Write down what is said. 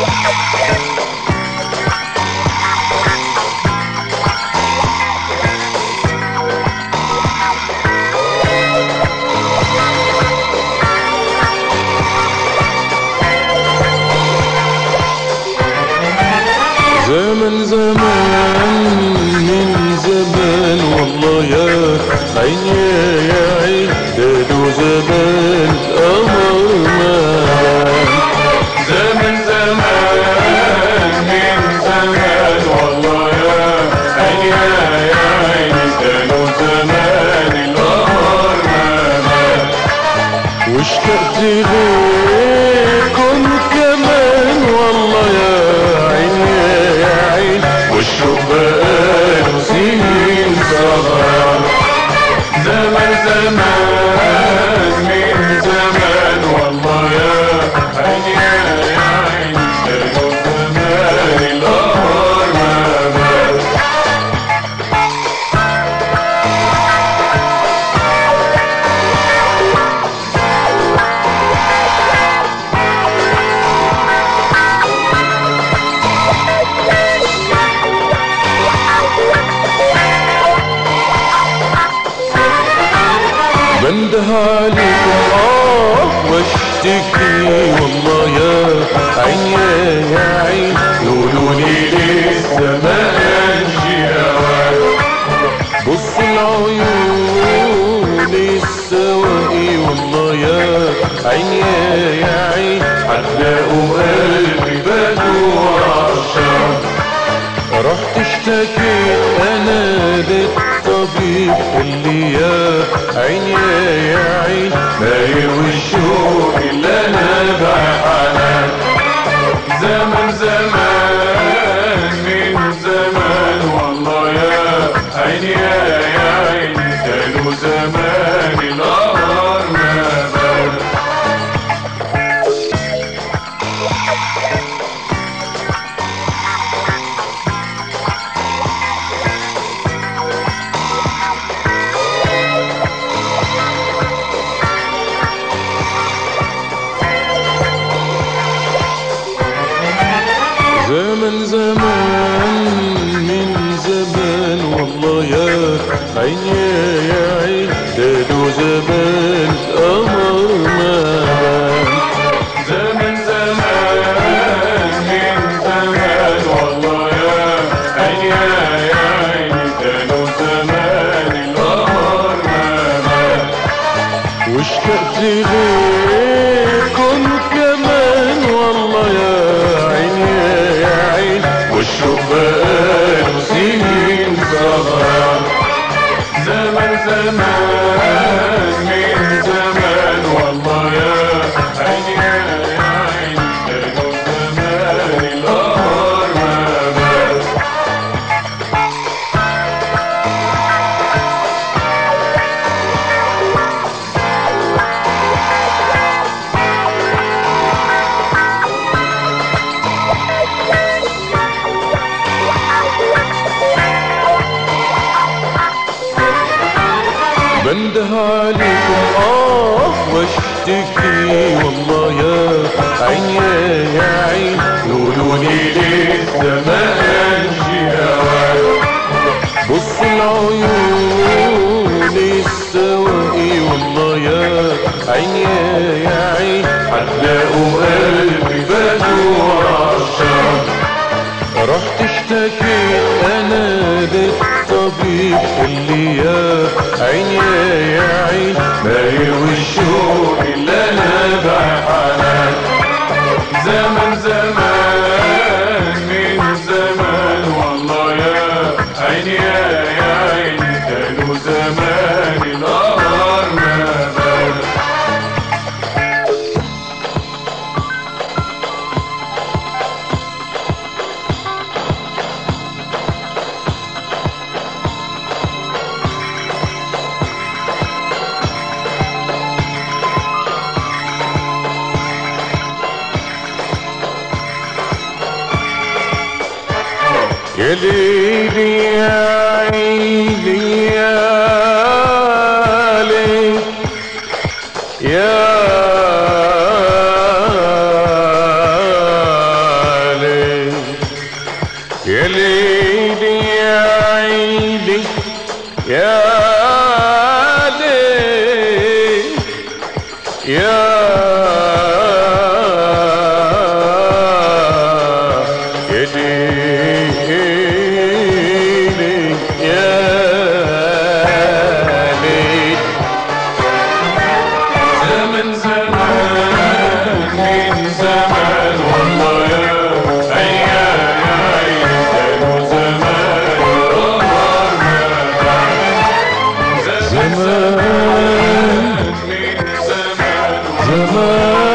زمن زمان من زمان والله يا عين يا يا عين دادو زمان قمر مان زمن زمان من زمان والله يا عيني يا يا عيني كانوا زمان القمر ما مات واشتقت ليكم كمان والله يا عين يا يا عين والشوق بقاله سنين صغار زمن زمان من زمان والله يا عيني يا يا عيني كانوا زمان القمر ما مات بنده عليكم اه واشتكي والله يا عين يا يا عين يقولوا لي لسه ما كانش اوان بص العيون السواقي والله يا عين يا يا عين هتلاقوا قلبي بدو عشان رحت اشتكيت انا للطبيب اللي يا عين يا يا عين نايم والشوق اللي انا بحنان زمن زمان من زمان والله يا عيني يا يا عيني كانوا زمان القمر ما بان زمن زمان من زمان والله يا عين يا يا عين دادو زمان قمر ما بان زمن زمان من زمان والله يا عيني يا يا عيني كانوا زمان القمر ما بان واشتقت ليكم كمان والله يا عين يا يا عين والشوق بقاله سنين صغار زمن زمان من زمان والله يا عيني يا يا عيني كانوا زمان القمر ما بان بنده عليكم اه واشتكي والله يا عين يا يا عين يقولوا لي لسه ما كانش اوان بص العيون السواقي والله يا عين يا يا عين هتلاقوا قلبي بدو عشان رحت اشتكيت انا للطبيب اللي يا عين يا يا عين نايم والشوق اللي انا بحنان زمن زمان من زمان والله يا عيني يا يا عيني كانوا زمان القمر ما بان يا ليلي يا عيني يا ليل يا يا يا ليلي يا ليلي زمن زمان من زمان والله يا أيام يا عين كانوا زمان والله ما زمان من زمان زمان